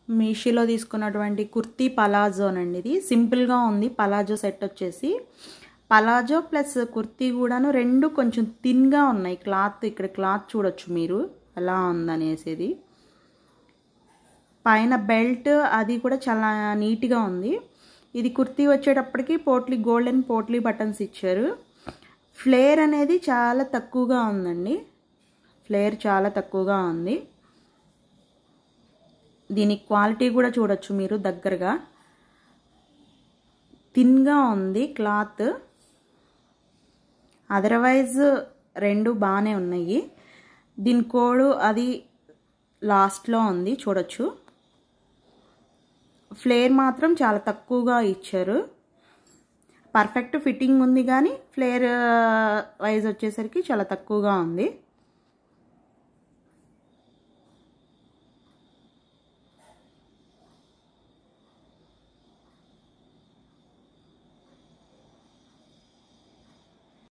మీషోలో తీసుకున్నటువంటి కుర్తీ పలాజోనండి ఇది సింపుల్గా ఉంది పలాజో సెట్ వచ్చేసి పలాజో ప్లస్ కుర్తీ కూడాను రెండు కొంచెం థిన్గా ఉన్నాయి క్లాత్ ఇక్కడ క్లాత్ చూడొచ్చు మీరు ఎలా ఉందనేసేది పైన బెల్ట్ అది కూడా చాలా నీట్గా ఉంది ఇది కుర్తీ వచ్చేటప్పటికి పోట్లీ గోల్డెన్ పోట్లీ బటన్స్ ఇచ్చారు ఫ్లేర్ అనేది చాలా తక్కువగా ఉందండి ఫ్లేర్ చాలా తక్కువగా ఉంది దీని క్వాలిటీ కూడా చూడొచ్చు మీరు దగ్గరగా థిన్గా ఉంది క్లాత్ అదర్వైజ్ రెండు బాగానే ఉన్నాయి దీని కోడ్ అది లాస్ట్లో ఉంది చూడొచ్చు ఫ్లేర్ మాత్రం చాలా తక్కువగా ఇచ్చారు పర్ఫెక్ట్ ఫిట్టింగ్ ఉంది కానీ ఫ్లేర్ వైజ్ వచ్చేసరికి చాలా తక్కువగా ఉంది